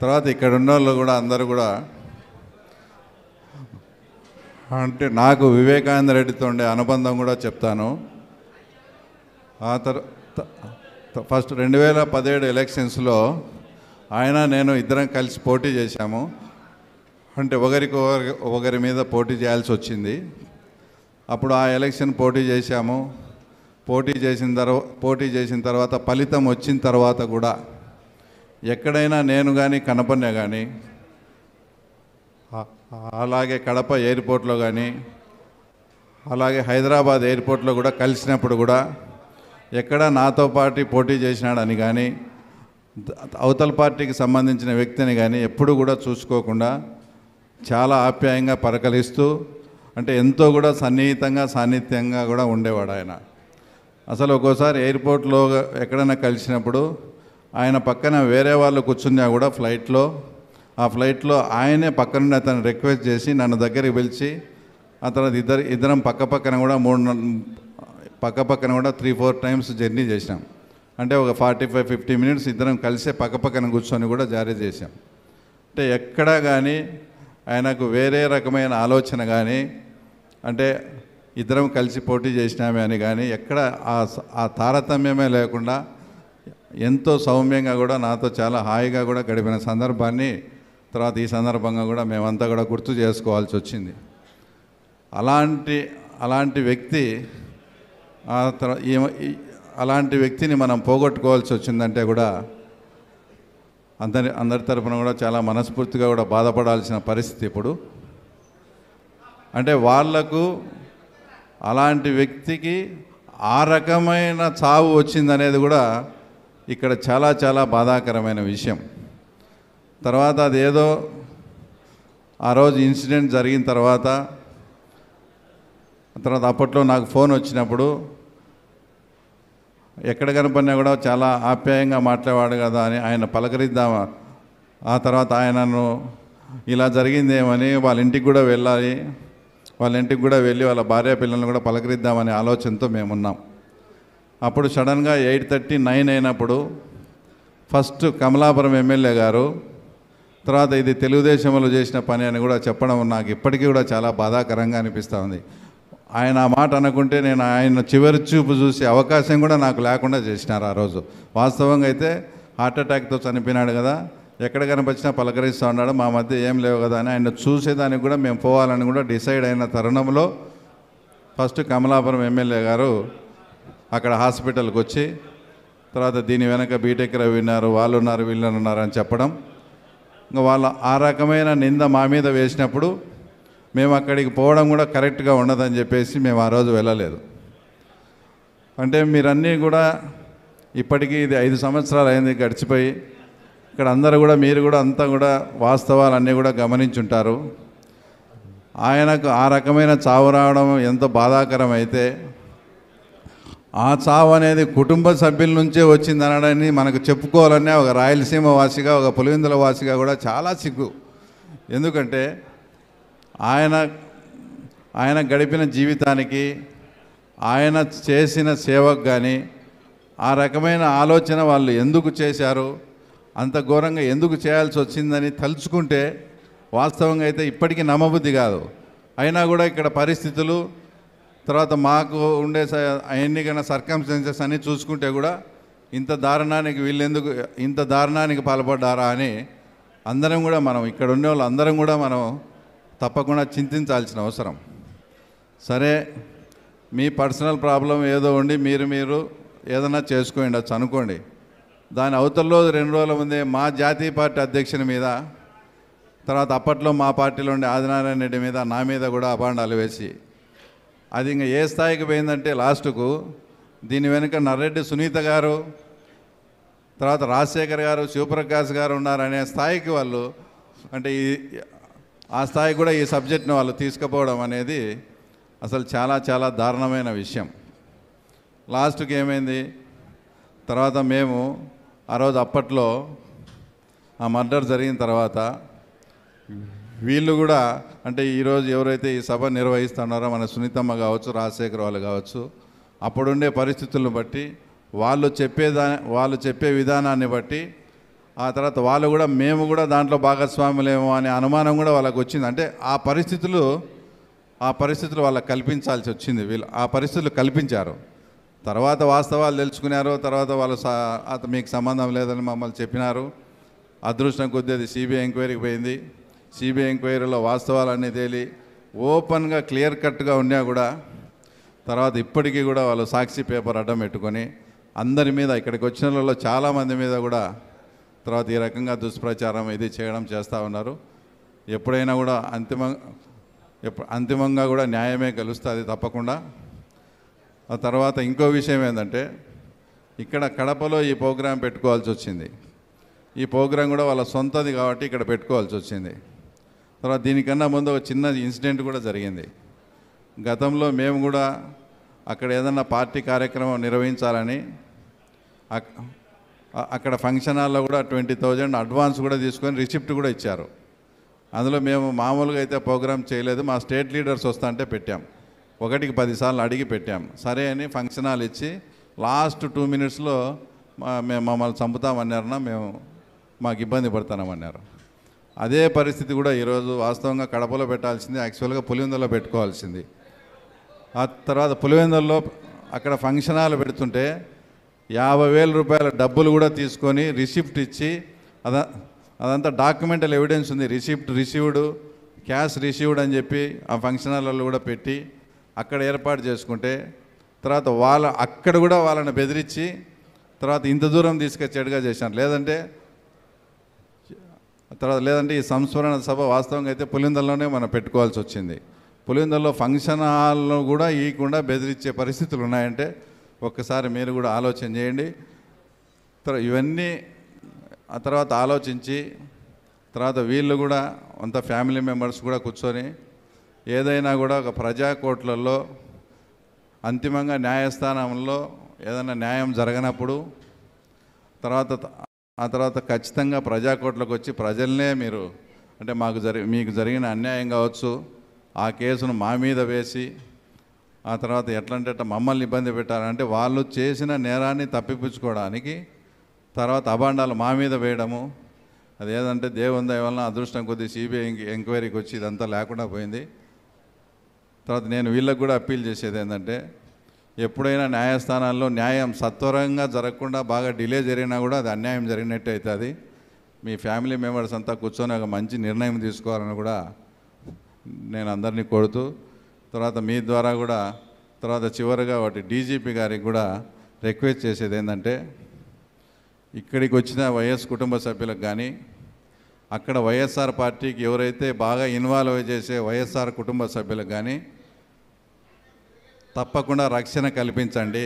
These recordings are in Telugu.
తర్వాత ఇక్కడ ఉన్న వాళ్ళు కూడా అందరూ కూడా అంటే నాకు వివేకానంద రెడ్డితో ఉండే అనుబంధం కూడా చెప్తాను ఆ తర్వాత ఫస్ట్ రెండు వేల పదిహేడు ఎలక్షన్స్లో ఆయన నేను ఇద్దరం కలిసి పోటీ చేశాము అంటే ఒకరికి ఒకరి ఒకరి మీద పోటీ చేయాల్సి వచ్చింది అప్పుడు ఆ ఎలక్షన్ పోటీ చేశాము పోటీ చేసిన తర్వాత పోటీ చేసిన తర్వాత ఫలితం వచ్చిన తర్వాత కూడా ఎక్కడైనా నేను కానీ కనపడినా కానీ ఆ- అలాగే కడప ఎయిర్పోర్ట్లో కానీ అలాగే హైదరాబాద్ ఎయిర్పోర్ట్లో కూడా కలిసినప్పుడు కూడా ఎక్కడ నాతో పాటు పోటీ చేసినాడని కానీ ద- అవతల పార్టీకి సంబంధించిన వ్యక్తిని కానీ ఎప్పుడు కూడా చూసుకోకుండా చాలా ఆప్యాయంగా పరకలిస్తూ అంటే ఎంతో కూడా సన్నిహితంగా సాన్నిధ్యంగా కూడా ఉండేవాడు ఆయన అసలు ఒక్కోసారి ఎయిర్పోర్ట్లో ఎక్కడైనా కలిసినప్పుడు ఆయన పక్కన వేరే వాళ్ళు కూర్చున్నా కూడా ఫ్లైట్లో ఆ ఫ్లైట్లో ఆయనే పక్క నుండి అతను రిక్వెస్ట్ చేసి నన్ను దగ్గరికి పిలిచి ఆ తర్వాత ఇద్దరు ఇద్దరం పక్క పక్కన కూడా మూడు న- పక్క పక్కన కూడా త్రీ ఫోర్ టైమ్స్ జర్నీ చేసినాం అంటే ఒక ఫార్టీ ఫైవ్ ఫిఫ్టీ మినిట్స్ ఇద్దరం కలిసే పక్క పక్కన కూర్చొని కూడా జారీ చేశాం అంటే ఎక్కడా కానీ ఆయనకు వేరే రకమైన ఆలోచన కానీ అంటే ఇద్దరం కలిసి పోటీ చేసినామే అని కానీ ఎక్కడ ఆ స- ఆ తారతమ్యమే లేకుండా ఎంతో సౌమ్యంగా కూడా నాతో చాలా హాయిగా కూడా గడిపిన సందర్భాన్ని తర్వాత ఈ సందర్భంగా కూడా మేమంతా కూడా గుర్తు చేసుకోవాల్సి వచ్చింది అలాంటి అలాంటి వ్యక్తి ఆ తర్వా- ఈ- ఈ- అలాంటి వ్యక్తిని మనం పోగొట్టుకోవాల్సి వచ్చిందంటే కూడా అందరి అందరి తరపున కూడా చాలా మనస్ఫూర్తిగా కూడా బాధపడాల్సిన పరిస్థితి ఇప్పుడు అంటే వాళ్లకు అలాంటి వ్యక్తికి ఆ రకమైన చావు వచ్చిందనేది కూడా ఇక్కడ చాలా చాలా బాధాకరమైన విషయం తర్వాత అదేదో ఆ రోజు ఇన్సిడెంట్ జరిగిన తర్వాత తర్వాత అప్పట్లో నాకు ఫోన్ వచ్చినప్పుడు ఎక్కడ కనపడినా కూడా చాలా ఆప్యాయంగా మాట్లాడాడు కదా అని ఆయన పలకరిద్దామా ఆ తర్వాత ఆయనను ఇలా జరిగిందేమని వాళ్ళ ఇంటికి కూడా వెళ్ళాలి వాళ్ళ ఇంటికి కూడా వెళ్ళి వాళ్ళ భార్య పిల్లల్ని కూడా పలకరిద్దామనే ఆలోచనతో మేమున్నాం అప్పుడు సడన్గా ఎయిట్ థర్టీ నైన్ అయినప్పుడు ఫస్ట్ కమలాపురం ఎమ్మెల్యే గారు తర్వాత ఇది తెలుగుదేశంలో చేసిన పని అని కూడా చెప్పడం నాకు ఇప్పటికీ కూడా చాలా బాధాకరంగా అనిపిస్తూ ఉంది ఆయన ఆ మాట అనుకుంటే నేను ఆయన చివరి చూపు చూసే అవకాశం కూడా నాకు లేకుండా చేసినారు ఆ రోజు వాస్తవంగా అయితే హార్ట్ అటాక్తో చనిపోయినాడు కదా ఎక్కడ కనిపించినా పలకరిస్తూ ఉన్నాడు మా మధ్య ఏం లేవు కదా అని ఆయన చూసేదానికి కూడా మేము పోవాలని కూడా డిసైడ్ అయిన తరుణంలో ఫస్ట్ కమలాపురం ఎమ్మెల్యే గారు అక్కడ హాస్పిటల్కి వచ్చి తర్వాత దీని వెనక బీటెక్ రవి ఉన్నారు వాళ్ళు ఉన్నారు వీళ్ళు ఉన్నారు అని చెప్పడం ఇంకా వాళ్ళ ఆ రకమైన నింద మా మీద వేసినప్పుడు మేము అక్కడికి పోవడం కూడా కరెక్ట్గా ఉండదని చెప్పేసి మేము ఆ రోజు వెళ్ళలేదు అంటే మీరన్నీ కూడా ఇప్పటికీ ఇది ఐదు సంవత్సరాలు అయింది గడిచిపోయి ఇక్కడ అందరూ కూడా మీరు కూడా అంతా కూడా వాస్తవాలన్నీ కూడా గమనించుంటారు ఆయనకు ఆ రకమైన చావు రావడం ఎంతో బాధాకరం అయితే ఆ చావు అనేది కుటుంబ సభ్యుల నుంచే వచ్చింది అనడాన్ని మనకు చెప్పుకోవాలనే ఒక రాయలసీమ వాసిగా ఒక పులివెందుల వాసిగా కూడా చాలా సిగ్గు ఎందుకంటే ఆయన ఆయన గడిపిన జీవితానికి ఆయన చేసిన సేవకు కానీ ఆ రకమైన ఆలోచన వాళ్ళు ఎందుకు చేశారు అంత ఘోరంగా ఎందుకు చేయాల్సి వచ్చిందని తలుచుకుంటే వాస్తవంగా అయితే ఇప్పటికీ నమ్మబుద్ధి కాదు అయినా కూడా ఇక్కడ పరిస్థితులు తర్వాత మాకు ఉండే ఎన్నికైన సర్కమ్స్టెన్సెస్ అన్నీ చూసుకుంటే కూడా ఇంత దారుణానికి వీళ్ళెందుకు ఇంత దారుణానికి పాల్పడ్డారా అని అందరం కూడా మనం ఇక్కడ ఉండే వాళ్ళు అందరం కూడా మనం తప్పకుండా చింతించాల్సిన అవసరం సరే మీ పర్సనల్ ప్రాబ్లం ఏదో ఉండి మీరు మీరు ఏదైనా చేసుకోండి వచ్చి అనుకోండి దాని అవతల్లో రెండు రోజుల ముందే మా జాతీయ పార్టీ అధ్యక్షుని మీద తర్వాత అప్పట్లో మా పార్టీలో ఉండే ఆదినారాయణ రెడ్డి మీద నా మీద కూడా అపాండాలు వేసి అది ఇంకా ఏ స్థాయికి పోయిందంటే లాస్ట్కు దీని వెనుక నర్రెడ్డి సునీత గారు తర్వాత రాజశేఖర్ గారు శివప్రకాష్ గారు ఉన్నారనే స్థాయికి వాళ్ళు అంటే ఈ ఆ స్థాయికి కూడా ఈ సబ్జెక్ట్ని వాళ్ళు తీసుకుపోవడం అనేది అసలు చాలా చాలా దారుణమైన విషయం లాస్ట్కి ఏమైంది తర్వాత మేము ఆ రోజు అప్పట్లో ఆ మర్డర్ జరిగిన తర్వాత వీళ్ళు కూడా అంటే ఈరోజు ఎవరైతే ఈ సభ నిర్వహిస్తున్నారో మన సునీతమ్మ కావచ్చు రాజశేఖర్ వాళ్ళు కావచ్చు అప్పుడుండే పరిస్థితులను బట్టి వాళ్ళు చెప్పేదా వాళ్ళు చెప్పే విధానాన్ని బట్టి ఆ తర్వాత వాళ్ళు కూడా మేము కూడా దాంట్లో భాగస్వాములేమో అనే అనుమానం కూడా వాళ్ళకు వచ్చింది అంటే ఆ పరిస్థితులు ఆ పరిస్థితులు వాళ్ళకి కల్పించాల్సి వచ్చింది వీళ్ళు ఆ పరిస్థితులు కల్పించారు తర్వాత వాస్తవాలు తెలుసుకున్నారు తర్వాత వాళ్ళు సా అత మీకు సంబంధం లేదని మమ్మల్ని చెప్పినారు అదృష్టం కొద్దీ అది సిబిఐ ఎంక్వైరీకి పోయింది సిబిఐ ఎంక్వైరీలో వాస్తవాలన్నీ తేలి ఓపెన్గా క్లియర్ కట్గా ఉన్నా కూడా తర్వాత ఇప్పటికీ కూడా వాళ్ళు సాక్షి పేపర్ అడ్డం పెట్టుకొని అందరి మీద ఇక్కడికి వచ్చిన వాళ్ళలో చాలామంది మీద కూడా తర్వాత ఈ రకంగా దుష్ప్రచారం ఇది చేయడం చేస్తూ ఉన్నారు ఎప్పుడైనా కూడా అంతిమ ఎప్పు- అంతిమంగా కూడా న్యాయమే గెలుస్తుంది తప్పకుండా ఆ తర్వాత ఇంకో విషయం ఏంటంటే ఇక్కడ కడపలో ఈ ప్రోగ్రాం పెట్టుకోవాల్సి వచ్చింది ఈ ప్రోగ్రాం కూడా వాళ్ళ సొంతది కాబట్టి ఇక్కడ పెట్టుకోవాల్సి వచ్చింది తర్వాత దీనికన్నా ముందు ఒక చిన్న ఇన్సిడెంట్ కూడా జరిగింది గతంలో మేము కూడా అక్కడ ఏదన్నా పార్టీ కార్యక్రమం నిర్వహించాలని అక్- అ- అక్కడ ఫంక్షన్ హాల్లో కూడా ట్వంటీ థౌజండ్ అడ్వాన్స్ కూడా తీసుకొని రిసిప్ట్ కూడా ఇచ్చారు అందులో మేము మామూలుగా అయితే ప్రోగ్రామ్ చేయలేదు మా స్టేట్ లీడర్స్ వస్తా అంటే పెట్టాం ఒకటికి పదిసార్లు అడిగి పెట్టాం సరే అని ఫంక్షన్ హాల్ ఇచ్చి లాస్ట్ టూ మినిట్స్లో మా- మేము మమ్మల్ని చంపుతామన్నారన్నా మేము మాకు ఇబ్బంది పడుతున్నామన్నారు అదే పరిస్థితి కూడా ఈరోజు వాస్తవంగా కడపలో పెట్టాల్సింది యాక్చువల్గా పులివెందులో పెట్టుకోవాల్సింది ఆ తర్వాత పులివెందుల్లో అక్కడ ఫంక్షన్ హాల్ పెడుతుంటే యాభై వేల రూపాయల డబ్బులు కూడా తీసుకొని రిసిప్ట్ ఇచ్చి అద అదంతా డాక్యుమెంటల్ ఎవిడెన్స్ ఉంది రిసిప్ట్ రిసీవ్డ్ క్యాష్ రిసీవ్డ్ అని చెప్పి ఆ ఫంక్షన్ హాల్లో కూడా పెట్టి అక్కడ ఏర్పాటు చేసుకుంటే తర్వాత వాళ్ళ అక్కడ కూడా వాళ్ళని బెదిరించి తర్వాత ఇంత దూరం తీసుకొచ్చేట్టుగా చేశాను లేదంటే తర్వాత లేదంటే ఈ సంస్మరణ సభ వాస్తవంగా అయితే పులిందల్లోనే మనం పెట్టుకోవాల్సి వచ్చింది పులిందల్లో ఫంక్షన్ హాల్లో కూడా ఇవ్వకుండా బెదిరించే పరిస్థితులు ఉన్నాయంటే ఒక్కసారి మీరు కూడా ఆలోచన చేయండి తర్వాత ఇవన్నీ ఆ తర్వాత ఆలోచించి తర్వాత వీళ్ళు కూడా అంత ఫ్యామిలీ మెంబర్స్ కూడా కూర్చొని ఏదైనా కూడా ఒక ప్రజా కోర్టులలో అంతిమంగా న్యాయస్థానంలో ఏదైనా న్యాయం జరగనప్పుడు తర్వాత ఆ తర్వాత ఖచ్చితంగా ప్రజాకోట్లకు వచ్చి ప్రజల్నే మీరు అంటే మాకు జరి మీకు జరిగిన అన్యాయం కావచ్చు ఆ కేసును మా మీద వేసి ఆ తర్వాత ఎట్లంటే అట్లా మమ్మల్ని ఇబ్బంది పెట్టారంటే వాళ్ళు చేసిన నేరాన్ని తప్పిపుచ్చుకోవడానికి తర్వాత అభాండాలు మా మీద వేయడము అది ఏదంటే దేవుని దయ వలన అదృష్టం కొద్ది సిబిఐ ఎంక్వైరీకి వచ్చి ఇదంతా లేకుండా పోయింది తర్వాత నేను వీళ్ళకు కూడా అప్పీల్ చేసేది ఏంటంటే ఎప్పుడైనా న్యాయస్థానాల్లో న్యాయం సత్వరంగా జరగకుండా బాగా డిలే జరిగినా కూడా అది అన్యాయం జరిగినట్టు అవుతుంది మీ ఫ్యామిలీ మెంబర్స్ అంతా కూర్చొని ఒక మంచి నిర్ణయం తీసుకోవాలని కూడా నేను అందరినీ కోరుతూ తర్వాత మీ ద్వారా కూడా తర్వాత చివరిగా ఒకటి డీజీపీ గారికి కూడా రిక్వెస్ట్ చేసేది ఏంటంటే ఇక్కడికి వచ్చిన వైఎస్ కుటుంబ సభ్యులకు కానీ అక్కడ వైఎస్ఆర్ పార్టీకి ఎవరైతే బాగా ఇన్వాల్వ్ చేసే వైఎస్ఆర్ కుటుంబ సభ్యులకు కానీ తప్పకుండా రక్షణ కల్పించండి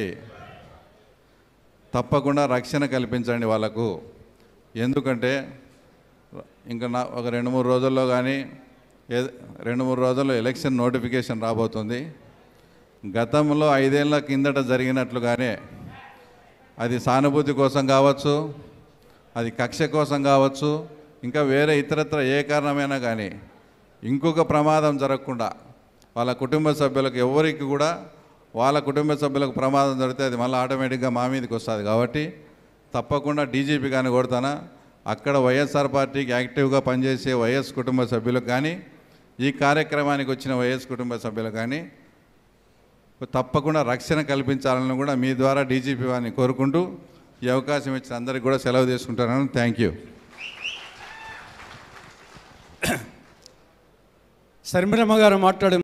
తప్పకుండా రక్షణ కల్పించండి వాళ్ళకు ఎందుకంటే ఇంకా నా ఒక రెండు మూడు రోజుల్లో కానీ ఏ రెండు మూడు రోజుల్లో ఎలక్షన్ నోటిఫికేషన్ రాబోతుంది గతంలో ఐదేళ్ల కిందట జరిగినట్లుగానే అది సానుభూతి కోసం కావచ్చు అది కక్ష కోసం కావచ్చు ఇంకా వేరే ఇతరత్ర ఏ కారణమైనా కానీ ఇంకొక ప్రమాదం జరగకుండా వాళ్ళ కుటుంబ సభ్యులకు ఎవరికి కూడా వాళ్ళ కుటుంబ సభ్యులకు ప్రమాదం జరిగితే అది మళ్ళీ ఆటోమేటిక్గా మా మీదకి వస్తుంది కాబట్టి తప్పకుండా డీజీపీ కానీ కొడతానా అక్కడ వైఎస్ఆర్ పార్టీకి యాక్టివ్గా పనిచేసే వైఎస్ కుటుంబ సభ్యులకు కానీ ఈ కార్యక్రమానికి వచ్చిన వైఎస్ కుటుంబ సభ్యులకు కానీ తప్పకుండా రక్షణ కల్పించాలని కూడా మీ ద్వారా డీజీపీ వారిని కోరుకుంటూ ఈ అవకాశం ఇచ్చిన అందరికీ కూడా సెలవు తీసుకుంటున్నాను థ్యాంక్ యూ శర్మిలమ్మ గారు మాట్లాడే